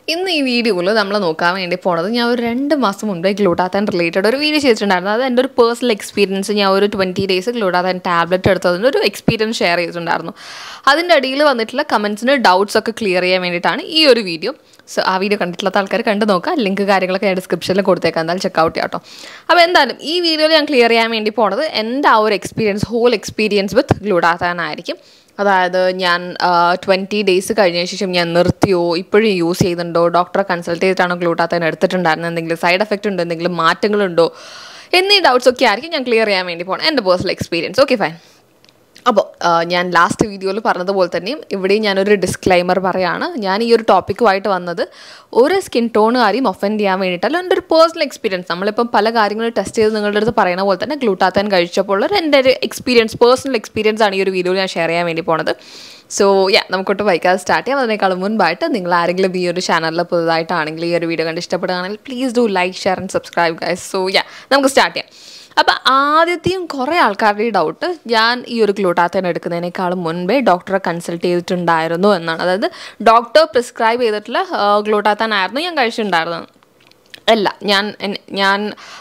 ഇന്ന് ഈ വീഡിയോയിൽ നമ്മൾ നോക്കാൻ വേണ്ടി പോണത് ഞാൻ ഒരു രണ്ട് മാസം മുമ്പേ ഗ്ലൂട്ടാത്താൻ റിലേറ്റഡ് ഒരു വീഡിയോ ചെയ്തിട്ടുണ്ടായിരുന്നു അത് എൻ്റെ ഒരു പേഴ്സണൽ എക്സ്പീരിയൻസ് ഞാൻ ഒരു ട്വൻറ്റി ഡേയ്സ് ഗ്ലൂട്ടാത്താൻ ടാബ്ലറ്റ് എടുത്തതിൻ്റെ ഒരു എക്സ്പീരിയൻസ് ഷെയർ ചെയ്തിട്ടുണ്ടായിരുന്നു അതിൻ്റെ അടിയിൽ വന്നിട്ടുള്ള കമൻസിന് ഡൗട്ട്സ് ഒക്കെ ക്ലിയർ ചെയ്യാൻ വേണ്ടിയിട്ടാണ് ഈ ഒരു വീഡിയോ സോ ആ വീഡിയോ കണ്ടിട്ടുള്ള ആൾക്കാർ കണ്ടു നോക്കുക ലിങ്ക് കാര്യങ്ങളൊക്കെ ഞാൻ ഡിസ്ക്രിപ്ഷനിൽ കൊടുത്തേക്കാം എന്തായാലും ചെക്കൗട്ട് ചെയ്യാം കേട്ടോ അപ്പോൾ എന്തായാലും ഈ വീഡിയോയിൽ ഞാൻ ക്ലിയർ ചെയ്യാൻ വേണ്ടി പോണത് എൻ്റെ ആ ഒരു experience whole experience with glutathione ആയിരിക്കും അതായത് ഞാൻ ട്വൻറ്റി ഡേയ്സ് കഴിഞ്ഞ ശേഷം ഞാൻ നിർത്തിയോ ഇപ്പോഴും യൂസ് ചെയ്യുന്നുണ്ടോ ഡോക്ടറെ കൺസൾട്ട് ചെയ്തിട്ടാണോ ഗ്ലൂട്ടാത്തൻ എടുത്തിട്ടുണ്ടായിരുന്നത് എന്തെങ്കിലും സൈഡ് എഫക്റ്റ് ഉണ്ടോ എന്തെങ്കിലും മാറ്റങ്ങളുണ്ടോ എന്നീ ഡൗട്ട്സ് ഒക്കെ ആയിരിക്കും ഞാൻ ക്ലിയർ ചെയ്യാൻ വേണ്ടി പോകണം എൻ്റെ പേഴ്സണൽ എക്സ്പീരിയൻസ് ഓക്കെ ഫൈൻ അപ്പോൾ ഞാൻ ലാസ്റ്റ് വീഡിയോയിൽ പറഞ്ഞതുപോലെ തന്നെയും ഇവിടെയും ഞാനൊരു ഡിസ്ക്ലൈമർ പറയാണ് ഞാൻ ഈ ഒരു ടോപ്പിക്കുമായിട്ട് വന്നത് ഒരു സ്കിൻ ടോണുകാരെയും ഒഫൻഡ് ചെയ്യാൻ വേണ്ടിയിട്ടല്ല എൻ്റെ ഒരു പേഴ്സണൽ എക്സ്പീരിയൻസ് നമ്മളിപ്പം പല കാര്യങ്ങളും ടെസ്റ്റ് ചെയ്ത് നിങ്ങളുടെ അടുത്ത് പറയുന്ന പോലെ തന്നെ ഗ്ലൂട്ടാത്താൻ കഴിച്ചപ്പോൾ ഉള്ള എൻ്റെ ഒരു എക്സ്പീരിയൻസ് പേഴ്സണൽ എക്സ്പീരിയൻസ് ആണ് ഈ ഒരു വീഡിയോയിൽ ഞാൻ ഷെയർ ചെയ്യാൻ വേണ്ടി പോണത് സോ യാ നമുക്കൊട്ട് വൈകാതെ സ്റ്റാർട്ട് ചെയ്യാം അതിനേക്കാളും മുൻപായിട്ട് നിങ്ങൾ ആരെങ്കിലും ഈ ഒരു ചാനലിൽ പുതുതായിട്ടാണെങ്കിൽ ഈ ഒരു വീഡിയോ കണ്ട് ഇഷ്ടപ്പെടുകയാണെങ്കിൽ please do like share and subscribe guys so yeah നമുക്ക് സ്റ്റാർട്ട് ചെയ്യാം അപ്പം ആദ്യത്തെയും കുറേ ആൾക്കാരുടെ ഡൗട്ട് ഞാൻ ഈ ഒരു ഗ്ലൂട്ടാത്തൻ എടുക്കുന്നതിനേക്കാളും മുൻപേ ഡോക്ടറെ കൺസൾട്ട് ചെയ്തിട്ടുണ്ടായിരുന്നു എന്നാണ് അതായത് ഡോക്ടർ പ്രിസ്ക്രൈബ് ചെയ്തിട്ടുള്ള ഗ്ലൂട്ടാത്തൻ ആയിരുന്നു ഞാൻ കഴിച്ചിട്ടുണ്ടായിരുന്നത് അല്ല ഞാൻ ഞാൻ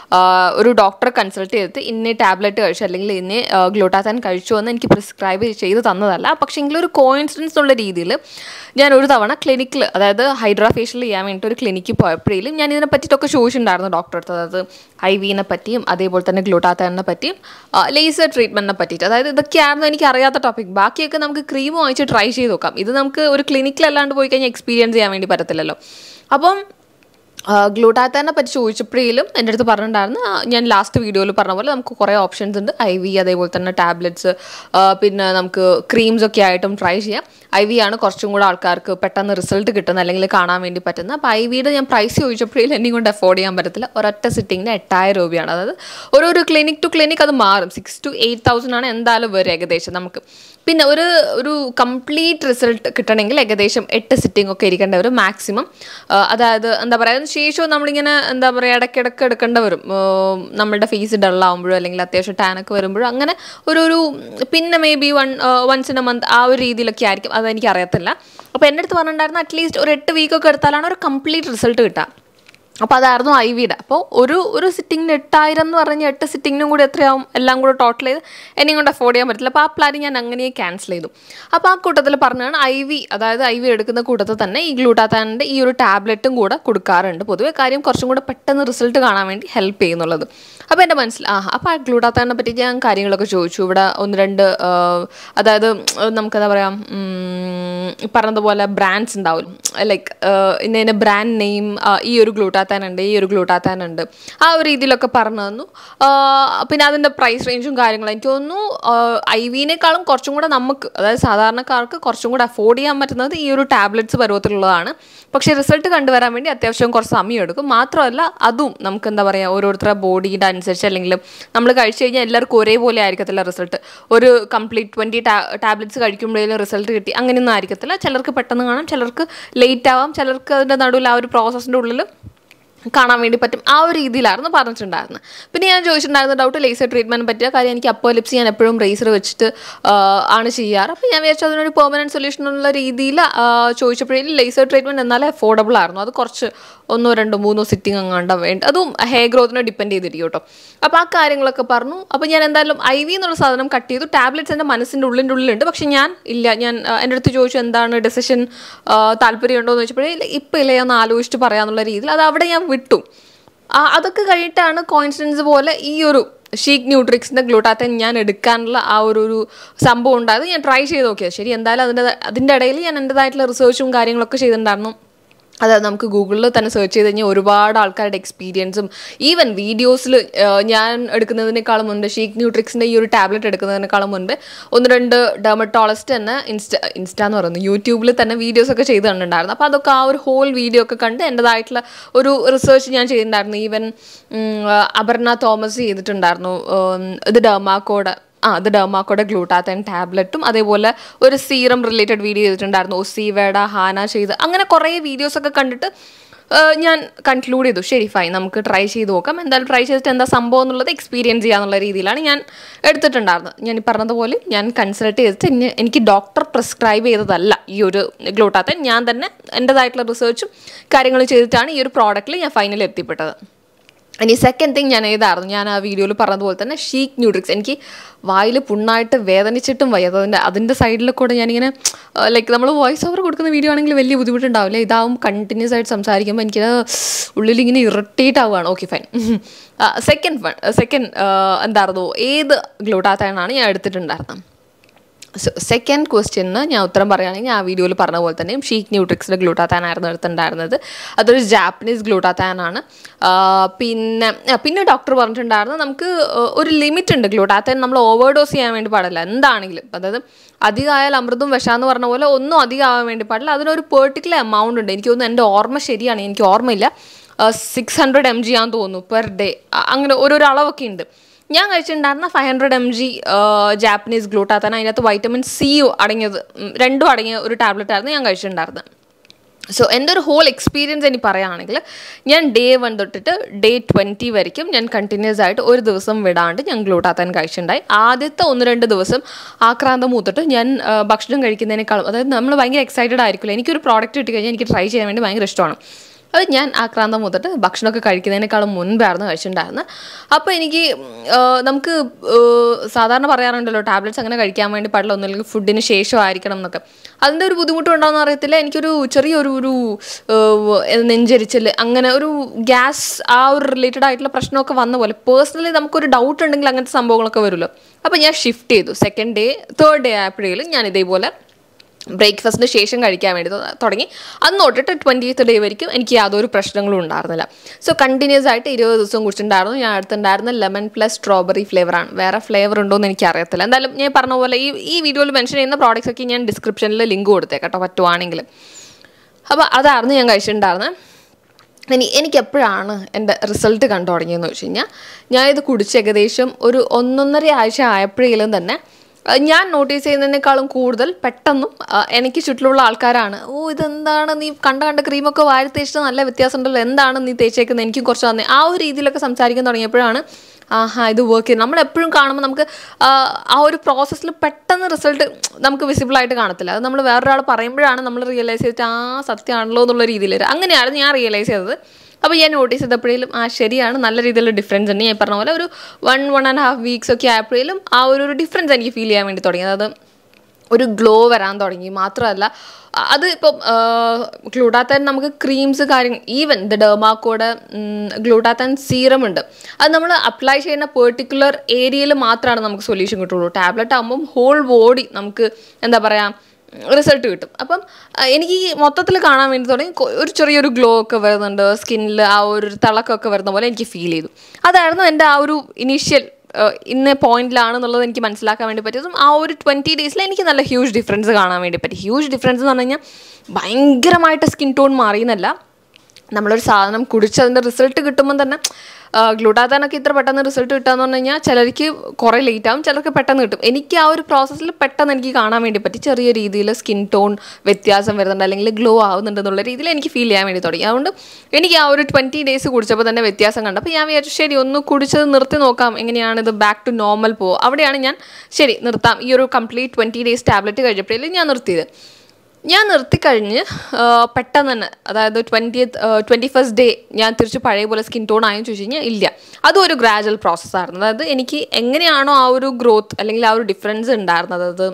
ഒരു ഡോക്ടറെ കൺസൾട്ട് ചെയ്തിട്ട് ഇന്ന ടാബ്ലറ്റ് കഴിച്ചു അല്ലെങ്കിൽ ഇന്ന ഗ്ലൂട്ടാത്താൻ കഴിച്ചു എന്ന് എനിക്ക് പ്രിസ്ക്രൈബ് ചെയ്ത് തന്നതല്ല പക്ഷേ എങ്കിലും ഒരു കോയിൻസിഡൻസ് ഉള്ള രീതിയിൽ ഞാൻ ഒരു തവണ ക്ലിനിക്കിൽ അതായത് ഹൈഡ്രാ ഫേഷ്യൽ ചെയ്യാൻ വേണ്ടിയിട്ട് ഒരു ക്ലിനിക്കിൽ പോയപ്പോഴേലും ഞാൻ ഇതിനെ പറ്റിയിട്ടൊക്കെ ചോദിച്ചിട്ടുണ്ടായിരുന്നു ഡോക്ടറെ അടുത്ത് അതായത് ഐ വിനെ പറ്റിയും അതേപോലെ തന്നെ ഗ്ലൂട്ടാത്താനെ പറ്റിയും ലേസർ ട്രീറ്റ്മെൻറ്റിനെ പറ്റിയിട്ട് അതായത് ഇതൊക്കെയായിരുന്നു എനിക്ക് അറിയാത്ത ടോപ്പിക് ബാക്കിയൊക്കെ നമുക്ക് ക്രീം വാങ്ങിച്ച് ട്രൈ ചെയ്ത് നോക്കാം ഇത് നമുക്ക് ഒരു ക്ലിനിക്കിലല്ലാണ്ട് പോയി കഴിഞ്ഞാൽ എക്സ്പീരിയൻസ് ചെയ്യാൻ വേണ്ടി പറ്റത്തില്ലല്ലോ അപ്പം ഗ്ലൂട്ടാത്താനെ പറ്റി ചോദിച്ചപ്പോഴേലും എൻ്റെ അടുത്ത് പറഞ്ഞിട്ടുണ്ടായിരുന്നു ഞാൻ ലാസ്റ്റ് വീഡിയോയിൽ പറഞ്ഞ പോലെ നമുക്ക് കുറേ ഓപ്ഷൻസ് ഉണ്ട് ഐ വി അതേപോലെ തന്നെ ടാബ്ലറ്റ്സ് പിന്നെ നമുക്ക് ക്രീംസ് ഒക്കെ ആയിട്ടും ട്രൈ ചെയ്യാം ഐ വി ആണ് കുറച്ചും കൂടെ ആൾക്കാർക്ക് പെട്ടെന്ന് റിസൾട്ട് കിട്ടുന്നത് അല്ലെങ്കിൽ കാണാൻ വേണ്ടി പറ്റുന്നത് അപ്പോൾ ഐ വിയുടെ ഞാൻ പ്രൈസ് ചോദിച്ചപ്പോഴേലും എന്നെ കൊണ്ട് അഫോർഡ് ചെയ്യാൻ പറ്റത്തില്ല ഒരൊറ്റ സിറ്റിങ്ങിന് എട്ടായിരം രൂപയാണ് അതായത് ഓരോരോ ക്ലിനിക് ടു ക്ലിനിക് അത് മാറും സിക്സ് ടു എയ്റ്റ് തൗസൻഡ് ആണ് എന്തായാലും വരും ഏകദേശം നമുക്ക് പിന്നെ ഒരു ഒരു കംപ്ലീറ്റ് റിസൾട്ട് കിട്ടണമെങ്കിൽ ഏകദേശം എട്ട് സിറ്റിംഗ് ഒക്കെ ഇരിക്കേണ്ട വരും മാക്സിമം അതായത് എന്താ പറയുക അതിന് ശേഷവും നമ്മളിങ്ങനെ എന്താ പറയുക ഇടയ്ക്കിടയ്ക്ക് എടുക്കേണ്ട വരും നമ്മളുടെ ഫേസ് ഡള്ളാവുമ്പോഴോ അല്ലെങ്കിൽ അത്യാവശ്യം ടാനൊക്കെ വരുമ്പോഴോ അങ്ങനെ ഒരു ഒരു പിന്നെ maybe one once in a month ആ ഒരു രീതിയിലൊക്കെ ആയിരിക്കും അതെനിക്ക് അറിയത്തില്ല അപ്പോൾ എൻ്റെ അടുത്ത് പറഞ്ഞിട്ടുണ്ടായിരുന്നു അറ്റ്ലീസ്റ്റ് ഒരു എട്ട് വീക്കൊക്കെ എടുത്താലാണ് ഒരു കംപ്ലീറ്റ് റിസൾട്ട് കിട്ടുക അപ്പോൾ അതായിരുന്നു ഐ വിയുടെ അപ്പോൾ ഒരു ഒരു സിറ്റിങ്ങിന് എട്ടായിരം എന്ന് പറഞ്ഞ് എട്ട് സിറ്റിങ്ങിനും കൂടി എത്രയാവും എല്ലാം കൂടെ ടോട്ടൽ ചെയ്ത് എന്നെയും കൊണ്ട് അഫോർഡ് ചെയ്യാൻ പറ്റില്ല അപ്പോൾ ആ പ്ലാൻ ഞാൻ അങ്ങനെ ക്യാൻസൽ ചെയ്തു അപ്പോൾ ആ കൂട്ടത്തിൽ പറഞ്ഞാണ് ഐ വി അതായത് ഐ വി എടുക്കുന്ന കൂട്ടത്തിൽ തന്നെ ഈ ഗ്ലൂട്ടാത്താനിൻ്റെ ഈ ഒരു ടാബ്ലറ്റും കൂടെ കൊടുക്കാറുണ്ട് പൊതുവെ കാര്യം കുറച്ചും കൂടെ പെട്ടെന്ന് റിസൾട്ട് കാണാൻ വേണ്ടി ഹെൽപ്പ് ചെയ്യുന്നുള്ളത് അപ്പോൾ എൻ്റെ മനസ്സിൽ ആ അപ്പോൾ ആ ഗ്ലൂട്ടാത്താനെ പറ്റി ഞാൻ കാര്യങ്ങളൊക്കെ ചോദിച്ചു ഇവിടെ ഒന്ന് രണ്ട് അതായത് നമുക്കെന്താ പറയുക പറഞ്ഞതുപോലെ ബ്രാൻഡ്സ് ഉണ്ടാവും ലൈക്ക് ഇന്ന ഇന്ന ബ്രാൻഡ് നെയിം ഈ ഒരു ഗ്ലൂട്ടാത്താൻ ഉണ്ട് ഈ ഒരു ഗ്ലൂട്ടാത്താൻ ഉണ്ട് ആ ഒരു രീതിയിലൊക്കെ പറഞ്ഞു തന്നു പിന്നെ അതിൻ്റെ പ്രൈസ് റേഞ്ചും കാര്യങ്ങളും എനിക്ക് തോന്നുന്നു ഐ വിനേക്കാളും കുറച്ചും കൂടെ നമുക്ക് അതായത് സാധാരണക്കാർക്ക് കുറച്ചും കൂടെ അഫോർഡ് ചെയ്യാൻ പറ്റുന്നത് ഈ ഒരു ടാബ്ലറ്റ്സ് പരുവത്തിലുള്ളതാണ് പക്ഷേ റിസൾട്ട് കണ്ടുവരാൻ വേണ്ടി അത്യാവശ്യം കുറച്ച് സമയം എടുക്കും മാത്രമല്ല അതും നമുക്ക് എന്താ പറയുക ഓരോരുത്തരുടെ ബോഡിയുടെ അനുസരിച്ച് അല്ലെങ്കിൽ നമ്മൾ കഴിച്ചു കഴിഞ്ഞാൽ എല്ലാവർക്കും ഒരേപോലെ ആയിരിക്കത്തില്ല റിസൾട്ട് ഒരു കംപ്ലീറ്റ് ട്വൻറ്റി ടാബ്ലറ്റ്സ് കഴിക്കുമ്പോഴേലും റിസൾട്ട് കിട്ടി അങ്ങനെയൊന്നും ആയിരിക്കത്തില്ല ചിലർക്ക് പെട്ടെന്ന് കാണാം ചിലർക്ക് ലേറ്റ് ആവാം ചിലർക്ക് അതിൻ്റെ നടുവിൽ ആ ഒരു പ്രോസസ്സിൻ്റെ ഉള്ളിൽ കാണാൻ വേണ്ടി പറ്റും ആ ഒരു രീതിയിലായിരുന്നു പറഞ്ഞിട്ടുണ്ടായിരുന്നത് പിന്നെ ഞാൻ ചോദിച്ചിട്ടുണ്ടായിരുന്ന ഡൗട്ട് ലേസർ ട്രീറ്റ്മെൻറ്റ് പറ്റിയ കാര്യം എനിക്ക് അപ്പോൾ ലിപ്സ് ഞാൻ എപ്പോഴും റേസർ വെച്ചിട്ട് ആണ് ചെയ്യാറ് അപ്പോൾ ഞാൻ വിചാരിച്ചു അതിനൊരു പെർമനൻറ്റ് സൊല്യൂഷൻ ഉള്ള രീതിയിൽ ചോദിച്ചപ്പോഴേക്കും ലേസർ ട്രീറ്റ്മെൻറ്റ് എന്നാലേ അഫോർഡബിൾ ആയിരുന്നു അത് കുറച്ച് ഒന്നോ രണ്ടോ മൂന്നോ സിറ്റിംഗ് അങ്ങാണ്ട വേണ്ട അതും ഹെയർ ഗ്രോത്തിനെ ഡിപ്പെൻഡ് ചെയ്തിരിക്കും കേട്ടോ അപ്പോൾ ആ കാര്യങ്ങളൊക്കെ പറഞ്ഞു അപ്പോൾ ഞാൻ എന്തായാലും ഐ വി എന്നുള്ള സാധനം കട്ട് ചെയ്തു ടാബ്ലറ്റ്സ് എൻ്റെ മനസ്സിൻ്റെ ഉള്ളിൻ്റെ ഉള്ളിലുണ്ട് പക്ഷേ ഞാൻ ഇല്ല ഞാൻ എൻ്റെ അടുത്ത് ചോദിച്ചു എന്താണ് ഡെസിഷൻ താല്പര്യമുണ്ടോ എന്ന് ചോദിച്ചപ്പോഴേ ഇപ്പം ഇല്ല ഒന്ന് ആലോചിച്ചിട്ട് പറയാമെന്നുള്ള രീതിയിൽ അത് അവിടെ ഞാൻ വിട്ടു അതൊക്കെ കഴിഞ്ഞിട്ടാണ് കോയിൻസിഡൻസ് പോലെ ഈ ഒരു ഷീക്ക് ന്യൂട്രിക്സിൻ്റെ ഗ്ലൂട്ടാത്തൻ ഞാൻ എടുക്കാനുള്ള ആ ഒരു ഒരു സംഭവം ഉണ്ടായത് ഞാൻ ട്രൈ ചെയ്ത് നോക്കിയത് ശരി എന്തായാലും അതിൻ്റെ അതിൻ്റെ ഇടയിൽ ഞാൻ എൻ്റെതായിട്ടുള്ള റിസർച്ചും കാര്യങ്ങളൊക്കെ ചെയ്തിട്ടുണ്ടായിരുന്നു അതായത് നമുക്ക് ഗൂഗിളിൽ തന്നെ സെർച്ച് ചെയ്ത് കഴിഞ്ഞാൽ ഒരുപാട് ആൾക്കാരുടെ എക്സ്പീരിയൻസും ഈവൻ വീഡിയോസിൽ ഞാൻ എടുക്കുന്നതിനേക്കാളും മുൻപ് ഷീക്ക് ന്യൂട്രിക്സിൻ്റെ ഈ ഒരു ടാബ്ലറ്റ് എടുക്കുന്നതിനേക്കാളും മുൻപ് ഒന്ന് രണ്ട് ഡെർമറ്റോളജിസ്റ്റ് തന്നെ ഇൻസ്റ്റ ഇൻസ്റ്റ എന്ന് പറയുന്നത് യൂട്യൂബിൽ തന്നെ വീഡിയോസ് ഒക്കെ ചെയ്ത് കണ്ടിട്ടുണ്ടായിരുന്നു അപ്പോൾ അതൊക്കെ ആ ഒരു ഹോൾ വീഡിയോ ഒക്കെ കണ്ട് എൻ്റെതായിട്ടുള്ള ഒരു റിസർച്ച് ഞാൻ ചെയ്തിട്ടുണ്ടായിരുന്നു ഈവൻ അപർണ തോമസ് ചെയ്തിട്ടുണ്ടായിരുന്നു ഇത് ഡെർമാക്കോഡ് ആ അത് ഡെർമാക്കോടെ ഗ്ലൂട്ടാത്തൻ ടാബ്ലറ്റും അതേപോലെ ഒരു സീറം റിലേറ്റഡ് വീഡിയോ ചെയ്തിട്ടുണ്ടായിരുന്നു ഒസീവേഡ ഹാന ചെയ്ത് അങ്ങനെ കുറേ വീഡിയോസൊക്കെ കണ്ടിട്ട് ഞാൻ കൺക്ലൂഡ് ചെയ്തു ശരി ഫൈൻ നമുക്ക് ട്രൈ ചെയ്ത് നോക്കാം എന്തായാലും ട്രൈ ചെയ്തിട്ട് എന്താ സംഭവം എന്നുള്ളത് എക്സ്പീരിയൻസ് ചെയ്യാന്നുള്ള രീതിയിലാണ് ഞാൻ എടുത്തിട്ടുണ്ടായിരുന്നത് ഞാൻ ഈ പറഞ്ഞതുപോലെ ഞാൻ കൺസൾട്ട് ചെയ്തിട്ട് എന്നെ- എനിക്ക് ഡോക്ടർ പ്രിസ്ക്രൈബ് ചെയ്തതല്ല ഈ ഒരു ഗ്ലൂട്ടാത്തൻ ഞാൻ തന്നെ എൻ്റെതായിട്ടുള്ള റിസർച്ചും കാര്യങ്ങളും ചെയ്തിട്ടാണ് ഈ ഒരു പ്രോഡക്റ്റിൽ ഞാൻ ഫൈനൽ എത്തിപ്പെട്ടത് ഇനി സെക്കൻഡ് തിങ് ഞാൻ ഏതായിരുന്നു ഞാൻ ആ വീഡിയോയിൽ പറഞ്ഞതുപോലെ തന്നെ ഷീക്ക് ന്യൂട്രിക്സ് എനിക്ക് വായിൽ പുണ്ണായിട്ട് വേദനിച്ചിട്ടും വയ്യ അതിൻ്റെ അതിൻ്റെ സൈഡിൽ കൂടെ ഞാനിങ്ങനെ ലൈക്ക് നമ്മൾ വോയിസ് ഓവർ കൊടുക്കുന്ന വീഡിയോ ആണെങ്കിൽ വലിയ ബുദ്ധിമുട്ടുണ്ടാവില്ല ഇതാവും കണ്ടിന്യൂസ് ആയിട്ട് സംസാരിക്കുമ്പോൾ എനിക്ക് ഉള്ളിൽ ഇങ്ങനെ ഇറിറ്റേറ്റ് ആവുകയാണ് okay fine second one second എന്തായിരുന്നു ഏത് ഗ്ലൂട്ടാത്തനാണ് ഞാൻ എടുത്തിട്ടുണ്ടായിരുന്നത് സെക്കൻഡ് ക്വസ്റ്റ്യന് ഞാൻ ഉത്തരം പറയുകയാണെങ്കിൽ ആ വീഡിയോയിൽ പറഞ്ഞ പോലെ തന്നെ ഷീക്ക് ന്യൂട്രിക്സിൻ്റെ ഗ്ലൂട്ടാത്താനായിരുന്നു എടുത്തിട്ടുണ്ടായിരുന്നത് അതൊരു ജാപ്പനീസ് ഗ്ലൂട്ടാത്താനാണ് പിന്നെ ആ, പിന്നെ ഡോക്ടർ പറഞ്ഞിട്ടുണ്ടായിരുന്നു നമുക്ക് ആ, ഒരു ലിമിറ്റ് ഉണ്ട് ഗ്ലൂട്ടാത്താൻ നമ്മൾ ഓവർഡോസ് ചെയ്യാൻ വേണ്ടി പാടില്ല എന്താണെങ്കിലും അതായത് അധികമായാൽ അമൃതും വിഷാന്ന് പറഞ്ഞ പോലെ ഒന്നും അധികം ആവാൻ വേണ്ടി പാടില്ല അതിനൊരു പെർട്ടിക്കുലർ എമൗണ്ട് ഉണ്ട് എനിക്ക് തോന്നുന്നു എൻ്റെ ഓർമ്മ ശരിയാണ് എനിക്ക് ഓർമ്മയില്ല സിക്സ് ഹൺഡ്രഡ് എം ജി ആണെന്ന് തോന്നുന്നു പെർ ഡേ അങ്ങനെ ഓരോരോ അളവൊക്കെ ഉണ്ട് ഞാൻ കഴിച്ചിട്ടുണ്ടായിരുന്ന five hundred M G Japanese ഗ്ലൂട്ടാത്തന അതിനകത്ത് വൈറ്റമിൻ സി അടങ്ങിയത് ഉം, രണ്ടും അടങ്ങിയ ഒരു ടാബ്ലറ്റ് ആയിരുന്നു ഞാൻ കഴിച്ചിട്ടുണ്ടായിരുന്നത് സോ എൻ്റെ ഒരു ഹോൾ എക്സ്പീരിയൻസ് എനിക്ക് പറയുകയാണെങ്കിൽ ഞാൻ ഡേ വൺ തൊട്ടിട്ട് ഡേ ട്വൻറ്റി വരയ്ക്കും ഞാൻ കണ്ടിന്യൂസ് ആയിട്ട് ഒരു ദിവസം വിടാണ്ട് ഞാൻ ഗ്ലൂട്ടാത്താൻ കഴിച്ചിട്ടുണ്ടായി ആദ്യത്തെ ഒന്ന് രണ്ട് ദിവസം ആക്രാന്തം മൂത്തിട്ട് ഞാൻ ആ, ഭക്ഷണം കഴിക്കുന്നതിനേക്കാളും അതായത് നമ്മൾ ഭയങ്കര എക്സൈറ്റഡ് ആയിരിക്കില്ല എനിക്കൊരു പ്രോഡക്റ്റ് കിട്ടി കഴിഞ്ഞാൽ എനിക്ക് ട്രൈ ചെയ്യാൻ വേണ്ടി ഭയങ്കര ഇഷ്ടമാണ് അത് ഞാൻ ആക്രാന്തം മുതട്ട് ഭക്ഷണമൊക്കെ കഴിക്കുന്നതിനേക്കാളും മുൻപായിരുന്നു കഴിച്ചിട്ടുണ്ടായിരുന്നത് അപ്പോൾ എനിക്ക് ഉം, ആ, നമുക്ക് ആ, സാധാരണ പറയാറുണ്ടല്ലോ ടാബ്ലറ്റ്സ് അങ്ങനെ കഴിക്കാൻ വേണ്ടി പാടില്ല ഒന്നുമില്ലെങ്കിൽ ഫുഡിന് ശേഷമായിരിക്കണം എന്നൊക്കെ അതിൻ്റെ ഒരു ബുദ്ധിമുട്ടുണ്ടോയെന്ന് അറിയത്തില്ല എനിക്കൊരു ചെറിയൊരു ഒരു ആ, നെഞ്ചരിച്ചൽ അങ്ങനെ ഒരു ഗ്യാസ് ആ ഒരു റിലേറ്റഡ് ആയിട്ടുള്ള പ്രശ്നമൊക്കെ വന്ന പോലെ പേഴ്സണലി നമുക്കൊരു ഡൗട്ട് ഉണ്ടെങ്കിൽ അങ്ങനത്തെ സംഭവങ്ങളൊക്കെ വരുമല്ലോ അപ്പോൾ ഞാൻ ഷിഫ്റ്റ് ചെയ്തു സെക്കൻഡ് ഡേ തേർഡ് ഡേ ആയപ്പോഴേലും ഞാൻ ഇതേപോലെ ബ്രേക്ക്ഫാസ്റ്റിന് ശേഷം കഴിക്കാൻ വേണ്ടി തൊ- തുടങ്ങി അന്ന് തൊട്ടിട്ട് ട്വൻറ്റീത്ത് ഡേ വരെയും എനിക്ക് യാതൊരു പ്രശ്നങ്ങളും ഉണ്ടായിരുന്നില്ല സോ കണ്ടിന്യൂസ് ആയിട്ട് ഇരുപത് ദിവസം കുടിച്ചിട്ടുണ്ടായിരുന്നു ഞാൻ അടുത്തുണ്ടായിരുന്ന ലെമൺ പ്ലസ് സ്ട്രോബെറി ഫ്ലേവറാണ് വേറെ ഫ്ലേവർ ഉണ്ടോ എന്ന് എനിക്ക് അറിയത്തില്ല എന്തായാലും ഞാൻ പറഞ്ഞ പോലെ ഈ ഈ വീഡിയോയിൽ മെൻഷൻ ചെയ്യുന്ന പ്രോഡക്റ്റ്സ് ഒക്കെ ഞാൻ ഡിസ്ക്രിപ്ഷനിൽ ലിങ്ക് കൊടുത്തേക്കാം കേട്ടോ പറ്റുവാണെങ്കിൽ അപ്പോൾ അതായിരുന്നു ഞാൻ കഴിച്ചിട്ടുണ്ടായിരുന്നത് ഇനി എനിക്ക് എപ്പോഴാണ് എൻ്റെ റിസൾട്ട് കണ്ടു തുടങ്ങിയെന്ന് വെച്ച് കഴിഞ്ഞാൽ ഞാനിത് കുടിച്ച് ഏകദേശം ഒരു ഒന്നൊന്നര ആഴ്ച ആയപ്പോഴേലും തന്നെ അഹ് ഞാൻ നോട്ടീസ് ചെയ്യുന്നതിനേക്കാളും കൂടുതൽ പെട്ടെന്നും അഹ് എനിക്ക് ചുറ്റിലുള്ള ആൾക്കാരാണ് ഓ ഇതെന്താണ് നീ കണ്ട കണ്ട ക്രീമൊക്കെ വാരി തേച്ചിട്ട് നല്ല വ്യത്യാസം ഉണ്ടല്ലോ എന്താണ് നീ തേച്ചേക്കുന്നത് എനിക്കും കുറച്ച് തന്നെ ആ ഒരു രീതിയിലൊക്കെ സംസാരിക്കാൻ തുടങ്ങിയപ്പോഴാണ് ആഹാ ഇത് വർക്ക് ചെയ്യും നമ്മൾ എപ്പോഴും കാണുമ്പോൾ നമുക്ക് ആ, ആ ഒരു പ്രോസസ്സിൽ പെട്ടെന്ന് റിസൾട്ട് നമുക്ക് വിസിബിൾ ആയിട്ട് കാണത്തില്ല അത് നമ്മൾ വേറൊരാൾ പറയുമ്പോഴാണ് നമ്മൾ റിയലൈസ് ചെയ്തിട്ട് ആ സത്യമാണല്ലോ എന്നുള്ള രീതിയിൽ അങ്ങനെയാണ് ഞാൻ റിയലൈസ് ചെയ്തത് അപ്പോൾ ഞാൻ നോട്ടീസ് ചെയ്തപ്പോഴേലും ആ ശരിയാണ് നല്ല രീതിയിലുള്ള ഡിഫറൻസ് ഉണ്ട് ഞാൻ പറഞ്ഞ പോലെ ഒരു one one and half weeks ഒക്കെ ആയപ്പോഴേലും ആ ഒരു ഒരു ഡിഫറൻസ് എനിക്ക് ഫീൽ ചെയ്യാൻ വേണ്ടി തുടങ്ങി അതായത് ഒരു ഗ്ലോ വരാൻ തുടങ്ങി മാത്രമല്ല അ- അത് ഇപ്പം ഗ്ലൂട്ടാത്തൻ നമുക്ക് ക്രീംസ് കാര്യങ്ങൾ ഈവൻ ദ ഡെർമാക്കോടെ ഗ്ലൂട്ടാത്തൻ സീറം ഉണ്ട് അത് നമ്മൾ അപ്ലൈ ചെയ്യുന്ന പെർട്ടിക്കുലർ ഏരിയയിൽ മാത്രമാണ് നമുക്ക് സൊല്യൂഷൻ കിട്ടുള്ളൂ ടാബ്ലറ്റ് ആകുമ്പം ഹോൾ ബോഡി നമുക്ക് എന്താ പറയുക റിസൾട്ട് കിട്ടും അപ്പം ആ, എനിക്ക് ഈ മൊത്തത്തിൽ കാണാൻ വേണ്ടി തുടങ്ങി കൊ- ഒരു ചെറിയൊരു ഗ്ലോ ഒക്കെ വരുന്നുണ്ട് സ്കിന്നിൽ ആ ഒരു തിളക്കമൊക്കെ വരുന്ന പോലെ എനിക്ക് ഫീൽ ചെയ്തു അതായിരുന്നു എൻ്റെ ആ ഒരു ഇനീഷ്യൽ ഇന്ന പോയിന്റിലാണെന്നുള്ളത് എനിക്ക് മനസ്സിലാക്കാൻ വേണ്ടി പറ്റിയതും ആ ഒരു ട്വൻറ്റി ഡേയ്സിൽ എനിക്ക് നല്ല ഹ്യൂജ് ഡിഫറൻസ് കാണാൻ വേണ്ടി പറ്റി ഹ്യൂജ് ഡിഫറൻസ് എന്ന് പറഞ്ഞു കഴിഞ്ഞാൽ ഭയങ്കരമായിട്ട് സ്കിൻ ടോൺ മാറിയെന്നല്ല നമ്മളൊരു സാധനം കുടിച്ചതിൻ്റെ റിസൾട്ട് കിട്ടുമ്പോൾ തന്നെ ഗ്ലൂട്ടാത്താനൊക്കെ ഇത്ര പെട്ടെന്ന് റിസൾട്ട് കിട്ടുകയെന്ന് പറഞ്ഞു കഴിഞ്ഞാൽ ചിലർക്ക് കുറേ ലേറ്റ് ആവും ചിലർക്ക് പെട്ടെന്ന് കിട്ടും എനിക്ക് ആ ഒരു പ്രോസസ്സിൽ പെട്ടെന്ന് എനിക്ക് കാണാൻ വേണ്ടി പറ്റി ചെറിയ രീതിയിൽ സ്കിൻ ടോൺ വ്യത്യാസം വരുന്നുണ്ട് അല്ലെങ്കിൽ ഗ്ലോ ആവുന്നുണ്ട് എന്നുള്ള രീതിയിൽ എനിക്ക് ഫീൽ ചെയ്യാൻ വേണ്ടി തുടങ്ങി അതുകൊണ്ട് എനിക്ക് ആ ഒരു ട്വൻറ്റി ഡേയ്സ് കുടിച്ചപ്പോൾ തന്നെ വ്യത്യാസം കണ്ടപ്പോൾ ഞാൻ വിചാരിച്ചു ശരി ഒന്ന് കുടിച്ചത് നിർത്തി നോക്കാം എങ്ങനെയാണ് ഇത് ബാക്ക് ടു നോർമൽ പോകുക അവിടെയാണ് ഞാൻ ശരി നിർത്താം ഈ ഒരു കംപ്ലീറ്റ് ട്വൻറ്റി ഡേയ്സ് ടാബ്ലറ്റ് കഴിച്ചപ്പോഴേലും ഞാൻ നിർത്തിയത് ഞാൻ നിർത്തിക്കഴിഞ്ഞ് ആ, പെട്ടെന്ന് തന്നെ അതായത് ട്വൻറ്റി ട്വൻറ്റി ഫസ്റ്റ് ഡേ ഞാൻ തിരിച്ച് പഴയ പോലെ സ്കിൻ ടോൺ ആയെന്ന് ചോദിച്ചു കഴിഞ്ഞാൽ ഇല്ല അതും ഒരു ഗ്രാജുവൽ പ്രോസസ്സായിരുന്നു അതായത് എനിക്ക് എങ്ങനെയാണോ ആ ഒരു ഗ്രോത്ത് അല്ലെങ്കിൽ ആ ഒരു ഡിഫറൻസ് ഉണ്ടായിരുന്നത് അത്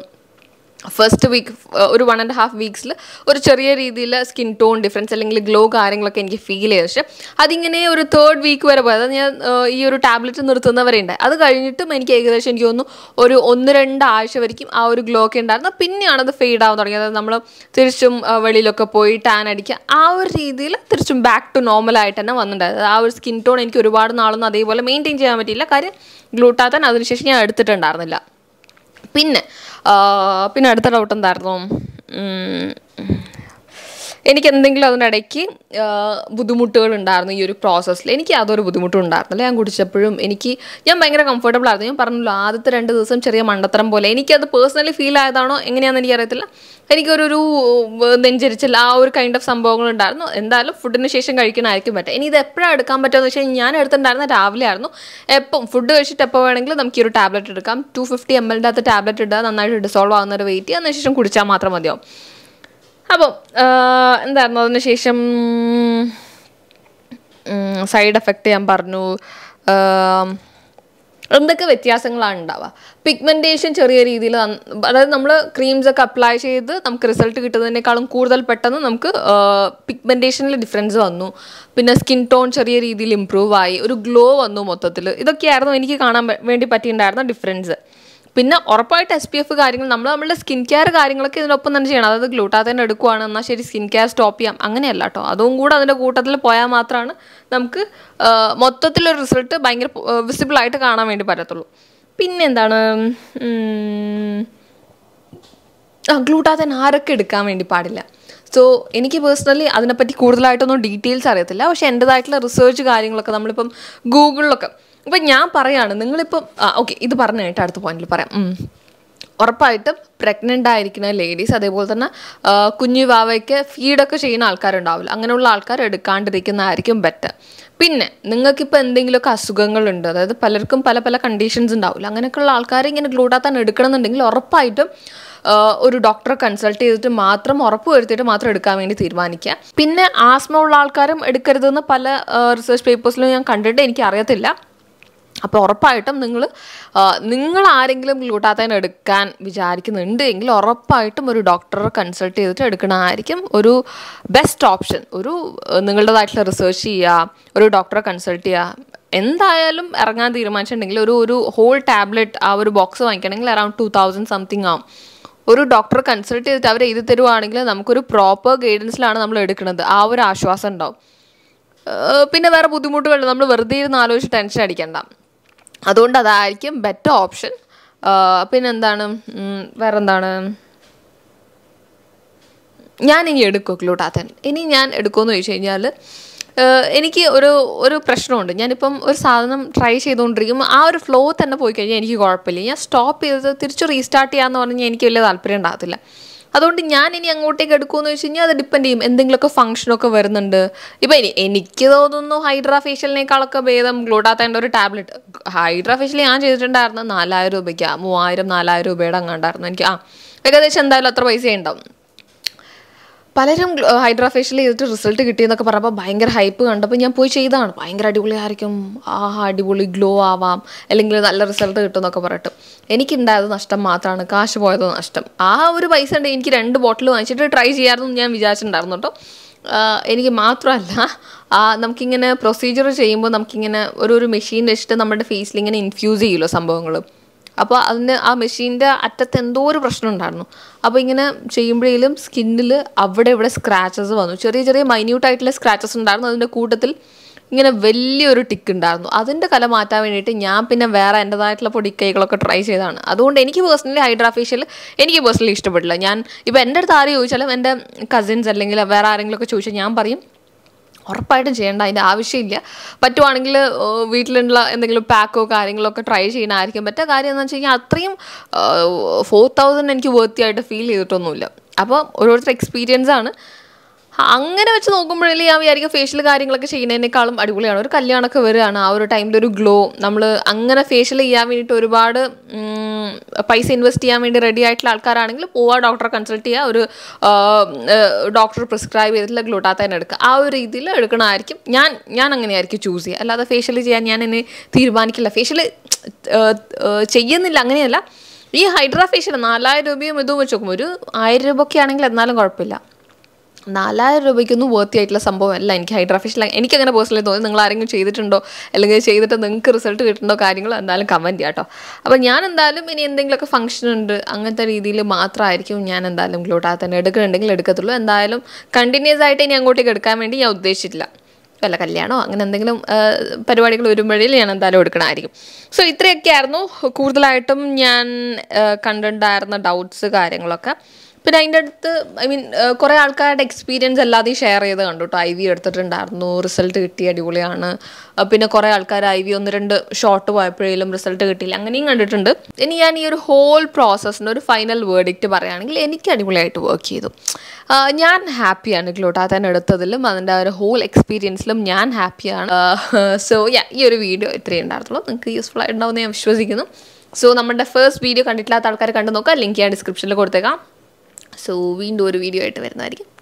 ഫസ്റ്റ് വീക്ക് ഒരു വൺ ആൻഡ് ഹാഫ് വീക്സിൽ ഒരു ചെറിയ രീതിയിൽ സ്കിൻ ടോൺ ഡിഫറൻസ് അല്ലെങ്കിൽ ഗ്ലോ കാര്യങ്ങളൊക്കെ എനിക്ക് ഫീൽ ചെയ്തു പക്ഷേ അതിങ്ങനെ ഒരു തേർഡ് വീക്ക് വരെ പോയത് അത് ഞാൻ ആ, ഈ ഒരു ടാബ്ലറ്റ് നിർത്തുന്നവരെ ഉണ്ട് അത് കഴിഞ്ഞിട്ടും എനിക്ക് ഏകദേശം എനിക്ക് തോന്നുന്നു ഒരു ഒന്ന് രണ്ട് ആഴ്ച വരയ്ക്കും ആ ഒരു ഗ്ലോ ഒക്കെ ഉണ്ടായിരുന്നു പിന്നെയാണ് അത് ഫെയ്ഡ് ആവാൻ തുടങ്ങിയത് അതായത് നമ്മൾ തിരിച്ചും ആ, വെളിയിലൊക്കെ പോയി ടാൻ അടിക്കുക ആ ഒരു രീതിയിൽ തിരിച്ചും ബാക്ക് ടു നോർമൽ ആയിട്ട് തന്നെ വന്നിട്ടുണ്ടായത് ആ ഒരു സ്കിൻ ടോൺ എനിക്ക് ഒരുപാട് നാളൊന്നും അതേപോലെ മെയിൻറ്റെയിൻ ചെയ്യാൻ പറ്റിയില്ല കാര്യം ഗ്ലൂട്ടാത്തൻ അതിനുശേഷം ഞാൻ എടുത്തിട്ടുണ്ടായിരുന്നില്ല പിന്നെ ആ, പിന്നെ അടുത്ത ഡൗട്ട് എന്തായിരുന്നു ഉം, എനിക്ക് എന്തെങ്കിലും അതിനിടയ്ക്ക് ബുദ്ധിമുട്ടുകൾ ഉണ്ടായിരുന്നു ഈ ഒരു പ്രോസസ്സിൽ എനിക്ക് യാതൊരു ബുദ്ധിമുട്ടും ഉണ്ടായിരുന്നില്ല ഞാൻ കുടിച്ചപ്പോഴും എനിക്ക് ഞാൻ ഭയങ്കര കംഫർട്ടബിൾ ആയിരുന്നു ഞാൻ പറഞ്ഞല്ലോ ആദ്യത്തെ രണ്ട് ദിവസം ചെറിയ മണ്ടത്തരം പോലെ എനിക്കത് പേഴ്സണലി ഫീൽ ആയതാണോ എങ്ങനെയാണെന്ന് എനിക്കറിയത്തില്ല എനിക്കൊരു ഒരു നെഞ്ചരിച്ചില്ല ആ ഒരു കൈൻഡ് ഓഫ് സംഭവങ്ങൾ ഉണ്ടായിരുന്നു എന്തായാലും ഫുഡിന് ശേഷം കഴിക്കണമായിരിക്കും പറ്റുക ഇനി ഇത് എപ്പോഴാണ് എടുക്കാൻ പറ്റുമെന്ന് വെച്ചാൽ ഞാൻ എടുത്തിട്ടുണ്ടായിരുന്ന രാവിലെ ആയിരുന്നു എപ്പം ഫുഡ് കഴിച്ചിട്ട് എപ്പോൾ വേണമെങ്കിലും നമുക്ക് ഈ ഒരു ടാബ്ലറ്റ് എടുക്കാം ടു ഫിഫ്റ്റി എം എല്ലിൻ്റെ അകത്ത് ടാബ്ലറ്റ് ഇടുക നന്നായിട്ട് ഡിസോൾവ് ആവുന്നവരെ വെയിറ്റ് ചെയ്യുക അതിനുശേഷം കുടിച്ചാൽ മാത്രം മതിയാവും അപ്പം എന്തായിരുന്നു അതിന് ശേഷം സൈഡ് എഫക്റ്റ് ഞാൻ പറഞ്ഞു ആം, എന്തൊക്കെ വ്യത്യാസങ്ങളാണ് ഉണ്ടാവുക പിഗ്മെൻറ്റേഷൻ ചെറിയ രീതിയിൽ അതായത് നമ്മൾ ക്രീംസ് ഒക്കെ അപ്ലൈ ചെയ്ത് നമുക്ക് റിസൾട്ട് കിട്ടുന്നതിനേക്കാളും കൂടുതൽ പെട്ടെന്ന് നമുക്ക് പിഗ്മെൻറ്റേഷനിൽ ഡിഫറൻസ് വന്നു പിന്നെ സ്കിൻ ടോൺ ചെറിയ രീതിയിൽ ഇമ്പ്രൂവ് ആയി ഒരു ഗ്ലോ വന്നു മൊത്തത്തിൽ ഇതൊക്കെയായിരുന്നു എനിക്ക് കാണാൻ വേ- വേണ്ടി പറ്റിയിട്ടുണ്ടായിരുന്ന ഡിഫറൻസ് പിന്നെ ഉറപ്പായിട്ട് എസ് പി എഫ് കാര്യങ്ങൾ നമ്മൾ നമ്മളുടെ സ്കിൻ കെയർ കാര്യങ്ങളൊക്കെ ഇതിനൊപ്പം തന്നെ ചെയ്യണം അതായത് ഗ്ലൂട്ടാത്തന്നെ എടുക്കുവാണ് എന്നാൽ ശരി സ്കിൻ കെയർ സ്റ്റോപ്പ് ചെയ്യാം അങ്ങനെയല്ല കേട്ടോ അതും കൂടെ അതിൻ്റെ കൂട്ടത്തിൽ പോയാൽ മാത്രമാണ് നമുക്ക് ആ, മൊത്തത്തിലൊരു റിസൾട്ട് ഭയങ്കര വിസിബിൾ ആയിട്ട് കാണാൻ വേണ്ടി പറ്റത്തുള്ളൂ പിന്നെ എന്താണ് ഉം, ആ ഗ്ലൂട്ടാത്തൻ ആരൊക്കെ എടുക്കാൻ വേണ്ടി പാടില്ല സോ എനിക്ക് പേഴ്സണലി അതിനെപ്പറ്റി കൂടുതലായിട്ടൊന്നും ഡീറ്റെയിൽസ് അറിയത്തില്ല പക്ഷെ എൻ്റെതായിട്ടുള്ള റിസർച്ച് കാര്യങ്ങളൊക്കെ നമ്മളിപ്പം ഗൂഗിളിലൊക്കെ ഇപ്പം ഞാൻ പറയാണ് നിങ്ങളിപ്പം ആ ഓക്കെ ഇത് പറഞ്ഞു കഴിഞ്ഞിട്ട് അടുത്ത പോയിന്റിൽ പറയാം ഉം. ഉറപ്പായിട്ടും പ്രഗ്നൻ്റ് ആയിരിക്കുന്ന ലേഡീസ് അതേപോലെ തന്നെ ആ, കുഞ്ഞു വാവയ്ക്ക് ഫീഡൊക്കെ ചെയ്യുന്ന ആൾക്കാരുണ്ടാവില്ല അങ്ങനെയുള്ള ആൾക്കാർ എടുക്കാണ്ടിരിക്കുന്നതായിരിക്കും ബെറ്റർ പിന്നെ നിങ്ങൾക്കിപ്പോൾ എന്തെങ്കിലുമൊക്കെ അസുഖങ്ങളുണ്ട് അതായത് പലർക്കും പല പല കണ്ടീഷൻസ് ഉണ്ടാവില്ല അങ്ങനെയൊക്കെയുള്ള ആൾക്കാർ ഇങ്ങനെ ഗ്ലൂട്ടാത്താൻ എടുക്കണമെന്നുണ്ടെങ്കിൽ ഉറപ്പായിട്ടും ആ, ഒരു ഡോക്ടറെ കൺസൾട്ട് ചെയ്തിട്ട് മാത്രം ഉറപ്പ് വരുത്തിയിട്ട് മാത്രം എടുക്കാൻ വേണ്ടി തീരുമാനിക്കുക പിന്നെ ആസ്മ ഉള്ള ആൾക്കാരും എടുക്കരുതെന്ന് പല റിസർച്ച് പേപ്പേഴ്സിലും ഞാൻ കണ്ടിട്ട് എനിക്ക് അറിയത്തില്ല അപ്പോൾ ഉറപ്പായിട്ടും നിങ്ങൾ നിങ്ങൾ ആരെങ്കിലും ഗ്ലൂട്ടാത്തൈൻ എടുക്കാൻ വിചാരിക്കുന്നുണ്ട് എങ്കിൽ ഉറപ്പായിട്ടും ഒരു ഡോക്ടറെ കൺസൾട്ട് ചെയ്തിട്ട് എടുക്കണമായിരിക്കും ഒരു ബെസ്റ്റ് ഓപ്ഷൻ ഒരു ആ, നിങ്ങളുടേതായിട്ടുള്ള റിസർച്ച് ചെയ്യുക ഒരു ഡോക്ടറെ കൺസൾട്ട് ചെയ്യുക എന്തായാലും ഇറങ്ങാൻ തീരുമാനിച്ചിട്ടുണ്ടെങ്കിൽ ഒരു ഒരു ഹോൾ ടാബ്ലറ്റ് ആ ഒരു ബോക്സ് വാങ്ങിക്കണമെങ്കിൽ അറൗണ്ട് ടു തൗസൻഡ് സംതിങ് ആവും ഒരു ഡോക്ടറെ കൺസൾട്ട് ചെയ്തിട്ട് അവർ എഴുതി തരുവാണെങ്കിൽ നമുക്കൊരു പ്രോപ്പർ ഗൈഡൻസിലാണ് നമ്മൾ എടുക്കുന്നത് ആ ഒരു ആശ്വാസം ഉണ്ടാവും ഏഹ് പിന്നെ വേറെ ബുദ്ധിമുട്ടുകൾ നമ്മൾ വെറുതെ ഇരുന്ന് ആലോചിച്ച് ടെൻഷൻ അടിക്കണ്ട അതുകൊണ്ട് അതായിരിക്കും ബെറ്റർ ഓപ്ഷൻ പിന്നെന്താണ് ഉം, വേറെന്താണ് ഞാൻ ഇനി എടുക്കും ഗ്ലൂട്ടാത്തൻ ഇനി ഞാൻ എടുക്കുമെന്ന് ചോദിച്ചു കഴിഞ്ഞാൽ എനിക്ക് ഒരു ഒരു പ്രശ്നമുണ്ട് ഞാനിപ്പം ഒരു സാധനം ട്രൈ ചെയ്തുകൊണ്ടിരിക്കുമ്പോൾ ആ ഒരു ഫ്ലോ തന്നെ പോയി കഴിഞ്ഞാൽ എനിക്ക് കുഴപ്പമില്ല ഞാൻ സ്റ്റോപ്പ് ചെയ്ത് തിരിച്ച് റീസ്റ്റാർട്ട് ചെയ്യാന്ന് പറഞ്ഞാൽ എനിക്ക് വലിയ താല്പര്യം ഉണ്ടാകത്തില്ല അതുകൊണ്ട് ഞാൻ ഇനി അങ്ങോട്ടേക്ക് എടുക്കുമെന്ന് വെച്ച് കഴിഞ്ഞാൽ അത് ഡിപ്പെൻഡ് ചെയ്യും എന്തെങ്കിലുമൊക്കെ ഫംഗ്ഷനൊക്കെ വരുന്നുണ്ട് ഇപ്പം ഇനി എനിക്ക് തോന്നുന്നു ഹൈഡ്രാ ഫേഷ്യലിനേക്കാളൊക്കെ ഭേദം ഗ്ലൂട്ടാത്തേണ്ട ഒരു ടാബ്ലറ്റ് ഹൈഡ്രാ ഫേഷ്യൽ ഞാൻ ചെയ്തിട്ടുണ്ടായിരുന്നു നാലായിരം രൂപയ്ക്ക് മൂവായിരം നാലായിരം രൂപയുടെ അങ്ങാണ്ടായിരുന്നു എനിക്ക് ആ ഏകദേശം എന്തായാലും അത്ര പൈസ ഉണ്ടാവും പലരും ഹൈഡ്രാ ഫേഷ്യൽ ചെയ്തിട്ട് റിസൾട്ട് കിട്ടിയെന്നൊക്കെ പറഞ്ഞപ്പോൾ ഭയങ്കര ഹൈപ്പ് കണ്ടപ്പോൾ ഞാൻ പോയി ചെയ്തതാണ് ഭയങ്കര അടിപൊളിയായിരിക്കും ആ അടിപൊളി ഗ്ലോ ആവാം അല്ലെങ്കിൽ നല്ല റിസൾട്ട് കിട്ടും എന്നൊക്കെ പറഞ്ഞിട്ട് എനിക്കുണ്ടായത് നഷ്ടം മാത്രമാണ് കാശ് പോയത് നഷ്ടം ആ ഒരു പൈസ ഉണ്ട് എനിക്ക് രണ്ട് ബോട്ടിൽ വാങ്ങിച്ചിട്ട് ട്രൈ ചെയ്യാമെന്ന് ഞാൻ വിചാരിച്ചിട്ടുണ്ടായിരുന്നു കേട്ടോ ആഹ് എനിക്ക് മാത്രമല്ല ആ നമുക്കിങ്ങനെ പ്രൊസീജിയർ ചെയ്യുമ്പോൾ നമുക്കിങ്ങനെ ഒരു ഒരു മെഷീൻ വെച്ചിട്ട് നമ്മുടെ ഫേസിൽ ഇങ്ങനെ ഇൻഫ്യൂസ് ചെയ്യുമല്ലോ സംഭവങ്ങൾ അപ്പോൾ അതിന് ആ മെഷീൻ്റെ അറ്റത്ത് എന്തോ ഒരു പ്രശ്നം ഉണ്ടായിരുന്നു അപ്പോൾ ഇങ്ങനെ ചെയ്യുമ്പോഴേലും സ്കിന്നിൽ അവിടെ ഇവിടെ സ്ക്രാച്ചസ് വന്നു ചെറിയ ചെറിയ മൈന്യൂട്ട് ആയിട്ടുള്ള സ്ക്രാച്ചസ് ഉണ്ടായിരുന്നു അതിൻ്റെ കൂട്ടത്തിൽ ഇങ്ങനെ വലിയൊരു ടിക്ക് ഉണ്ടായിരുന്നു അതിൻ്റെ കല മാറ്റാൻ വേണ്ടിയിട്ട് ഞാൻ പിന്നെ വേറെ എൻ്റെതായിട്ടുള്ള പൊടിക്കൈകളൊക്കെ ട്രൈ ചെയ്തതാണ് അതുകൊണ്ട് എനിക്ക് പേഴ്സണലി ഹൈഡ്രാ ഫേഷ്യൽ എനിക്ക് പേഴ്സണലി ഇഷ്ടപ്പെട്ടില്ല ഞാൻ ഇപ്പോൾ എൻ്റെ അടുത്ത് ആര് ചോദിച്ചാലും എൻ്റെ കസിൻസ് അല്ലെങ്കിൽ വേറെ ആരെങ്കിലും ഒക്കെ ചോദിച്ചാൽ ഞാൻ പറയും ഉറപ്പായിട്ടും ചെയ്യേണ്ട അതിൻ്റെ ആവശ്യമില്ല പറ്റുവാണെങ്കിൽ വീട്ടിലുള്ള എന്തെങ്കിലും പാക്കോ കാര്യങ്ങളോ ഒക്കെ ട്രൈ ചെയ്യണമായിരിക്കും പറ്റുക കാര്യം എന്ന് വെച്ച് കഴിഞ്ഞാൽ അത്രയും ഫോർ തൗസൻഡ് എനിക്ക് വേർത്തിയായിട്ട് ഫീൽ ചെയ്തിട്ടൊന്നുമില്ല അപ്പോൾ ഓരോരുത്തർ എക്സ്പീരിയൻസ് ആണ് അങ്ങനെ വെച്ച് നോക്കുമ്പോഴല്ലേ ഞാൻ വിചാരിക്കും ഫേഷ്യൽ കാര്യങ്ങളൊക്കെ ചെയ്യുന്നതിനേക്കാളും അടിപൊളിയാണ് ഒരു കല്യാണമൊക്കെ വരികയാണ് ആ ഒരു ടൈമിൽ ഒരു ഗ്ലോ നമ്മൾ അങ്ങനെ ഫേഷ്യൽ ചെയ്യാൻ വേണ്ടിയിട്ട് ഒരുപാട് ഉം, പൈസ ഇൻവെസ്റ്റ് ചെയ്യാൻ വേണ്ടി റെഡി ആയിട്ടുള്ള ആൾക്കാരാണെങ്കിൽ പോവുക ഡോക്ടറെ കൺസൾട്ട് ചെയ്യുക ഒരു ഡോക്ടർ പ്രിസ്ക്രൈബ് ചെയ്തിട്ടുള്ള ഗ്ലൂട്ടാത്തൈൻ എടുക്കുക ആ ഒരു രീതിയിൽ എടുക്കണമായിരിക്കും ഞാൻ ഞാൻ അങ്ങനെയായിരിക്കും ചൂസ് ചെയ്യുക അല്ലാതെ ഫേഷ്യൽ ചെയ്യാൻ ഞാൻ എന്നെ തീരുമാനിക്കില്ല ഫേഷ്യൽ ചെയ്യുന്നില്ല അങ്ങനെയല്ല ഈ ഹൈഡ്രാ ഫേഷ്യൽ നാലായിരം രൂപയും ഇതും വെച്ച് നോക്കുമ്പോൾ ഒരു ആയിരം രൂപ ഒക്കെ ആണെങ്കിൽ എന്നാലും കുഴപ്പമില്ല നാലായിരം രൂപയ്ക്കൊന്നും വേർത്തി ആയിട്ടുള്ള സംഭവമല്ല എനിക്ക് ഹൈഡ്രാ ഫേഷ്യൽ എനിക്ക് അങ്ങനെ പേഴ്സണലി തോന്നി നിങ്ങൾ ആരെങ്കിലും ചെയ്തിട്ടുണ്ടോ അല്ലെങ്കിൽ ചെയ്തിട്ട് നിങ്ങൾക്ക് റിസൾട്ട് കിട്ടുന്നുണ്ടോ കാര്യങ്ങളോ എന്തായാലും കമൻറ്റ് ചെയ്യാം കേട്ടോ അപ്പോൾ ഞാൻ എന്തായാലും ഇനി എന്തെങ്കിലുമൊക്കെ ഫംഗ്ഷൻ ഉണ്ട് അങ്ങനത്തെ രീതിയിൽ മാത്രമായിരിക്കും ഞാൻ എന്തായാലും ഗ്ലൂട്ടാത്തന്നെ എടുക്കുന്നുണ്ടെങ്കിൽ എടുക്കത്തുള്ളൂ എന്തായാലും കണ്ടിന്യൂസ് ആയിട്ട് ഇനി അങ്ങോട്ടേക്ക് എടുക്കാൻ വേണ്ടി ഞാൻ ഉദ്ദേശിച്ചിട്ടില്ല വല്ല കല്യാണമോ അങ്ങനെ എന്തെങ്കിലും ആ, പരിപാടികൾ വരുമ്പോഴേ ഞാൻ എന്തായാലും എടുക്കണമായിരിക്കും സോ ഇത്രയൊക്കെയായിരുന്നു കൂടുതലായിട്ടും ഞാൻ ആ, കണ്ടിട്ടുണ്ടായിരുന്ന ഡൗട്ട്സ് കാര്യങ്ങളൊക്കെ പിന്നെ അതിൻ്റെ അടുത്ത് ഐ മീൻ കുറേ ആൾക്കാരുടെ എക്സ്പീരിയൻസ് എല്ലാതെയും ഷെയർ ചെയ്ത് കണ്ടു കേട്ടോ ഐ വി എടുത്തിട്ടുണ്ടായിരുന്നു റിസൾട്ട് കിട്ടി അടിപൊളിയാണ് ആ, പിന്നെ കുറേ ആൾക്കാർ ഐ വി ഒന്ന് രണ്ട് ഷോട്ട് പോയപ്പോഴേലും റിസൾട്ട് കിട്ടിയില്ല അങ്ങനെയും കണ്ടിട്ടുണ്ട് ഇനി ഞാൻ ഈ ഒരു ഹോൾ പ്രോസസ്സിൻ്റെ ഒരു ഫൈനൽ വേർഡിക്റ്റ് പറയുകയാണെങ്കിൽ എനിക്ക് അടിപൊളിയായിട്ട് വർക്ക് ചെയ്തു ആ, ഞാൻ ഹാപ്പിയാണ് ഗ്ലൂട്ടാത്തൻ എടുത്തതിലും അതിൻ്റെ ആ ഒരു ഹോൾ എക്സ്പീരിയൻസിലും ഞാൻ ഹാപ്പിയാണ് സോ യാ ഈ ഒരു വീഡിയോ ഇത്രയും ഉണ്ടായിരുന്നുള്ളൂ നിങ്ങൾക്ക് യൂസ്ഫുൾ ആയിട്ടുണ്ടാവുമെന്ന് ഞാൻ വിശ്വസിക്കുന്നു സോ നമ്മുടെ ഫസ്റ്റ് വീഡിയോ കണ്ടിട്ടില്ലാത്ത ആൾക്കാർ കണ്ടു നോക്കാം ലിങ്ക് ഞാൻ ഡിസ്ക്രിപ്ഷനിൽ കൊടുത്തേക്കാം സോ വീണ്ടും ഒരു വീഡിയോ ആയിട്ട് വരുന്നതായിരിക്കും